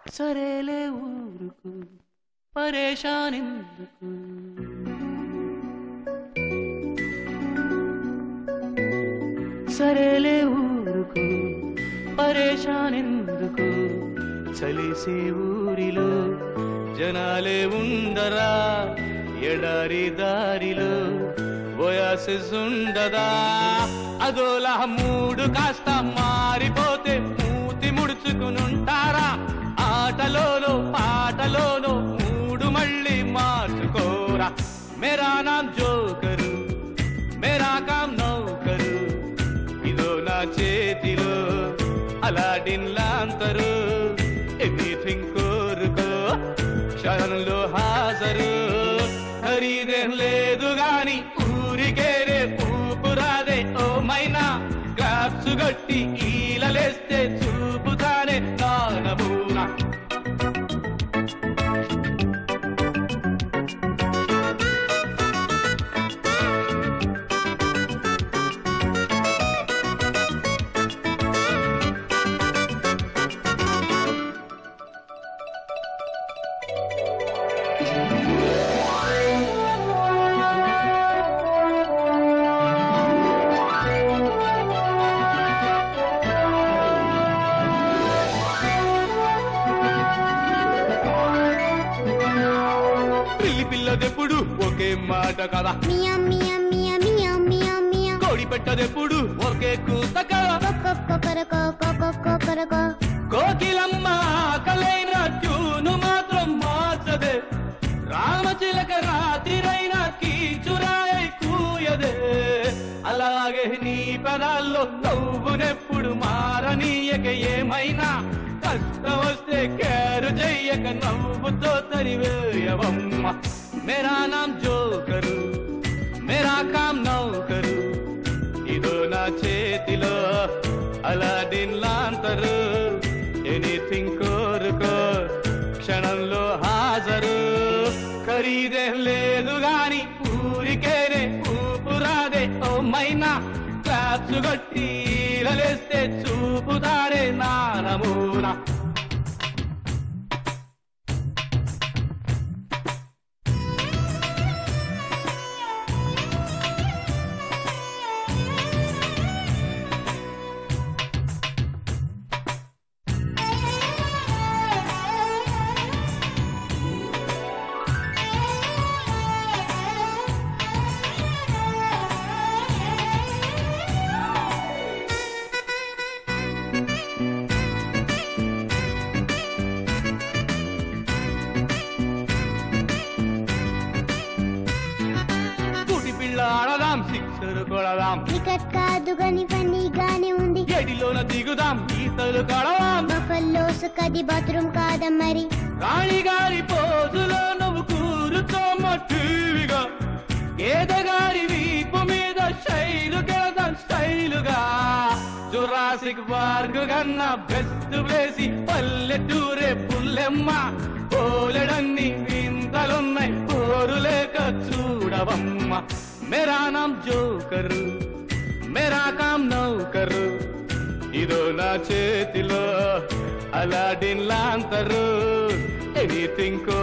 సరేలే ఊరుకు పరేషానెందుకు సరేలే ఊరుకు పరేషానెందుకు చలిసే ఊరిలో జనాలే ఉండరా ఎడారి దారిలో బోయాసిస్ ఉండదా అదోలా మూడు కాస్త మారిపోతే మూతి ముడుచుకునుంటారా ఆటలోనో పాటలోనో మూడు మళ్ళీ మార్చుకోరా మేరా నామ్ జోకరు మేరా కామ్ నౌకరు ఇదో నా చేతిలో అలాడిన్ లాంతరు ఎనీథింగ్ కోరుకో క్షణంలో హాజరు ఖరీదేం లేదు గాని ఊరికేనే పూపురాదే ఓ మైనా క్లాప్స్ గట్టి ఈలలేస్తే చూపుతానే నానబూనా పిల్లి పిల్లదెప్పుడు ఒకే మాట కదా మియా మియా మియా మియా మియా మియా కోడి పెట్టదెప్పుడు ఒకే కూత కదా కొకొకొకొరకో కొకొకొకొరకో కోకిలమ్మ ఆకలైన ట్యూను మాత్రం మార్చదే రామచిలక రాత్రిరైనా కీచురాయై కూయదే అలాగే నీ పదాల్లో నవ్వునెప్పుడు మారనీయక ఏమైనా కష్టం వస్తే కేరు చెయ్యక నవ్వుతో తరివేయవమ్మ మేరా నామ్ జోకరు మేరా కామ్ నౌకరు ఇదో నా చేతిలో అలాడిన్ లాంతరు ఎనీథింగ్ కోరుకో క్షణంలో హాజరు ఖరీదేం లేదు గాని ఊరికేనే ఊపురాదే ఓ మైనా క్లాప్స్ కొట్టి లేస్తే చూపుతారే నా నమూనా కూటి పిల్ల ఆడదాం సిక్సర్ కొడదాం క్రికెట్ కాదు గాని ఫన్నీగానే ఉంది ఎడిలోన దిగుదాం ఈతలు కడదాం బఫల్లోస్ కది బాత్రూమ్ కాదా మరి రాణిగారి పోజులో నువ్వు కూరుతోమ్మ టీవీగా ఏదగారి వీపు మీద శైలు కెళదాం స్టైలుగా జురాసిక్ పార్క్ కన్నా బెస్ట్ ప్లేసి పల్లెటూరే పుల్లెమ్మ పోలెడన్ని వింతలున్నాయి పోరు లేక చూడవమ్మ మేరా నామ్ జోకరు మేరా కామ్ నౌకరు ఇదో నా చేతిలో అలాడిన్ లాంతరు ఎనీథింగ్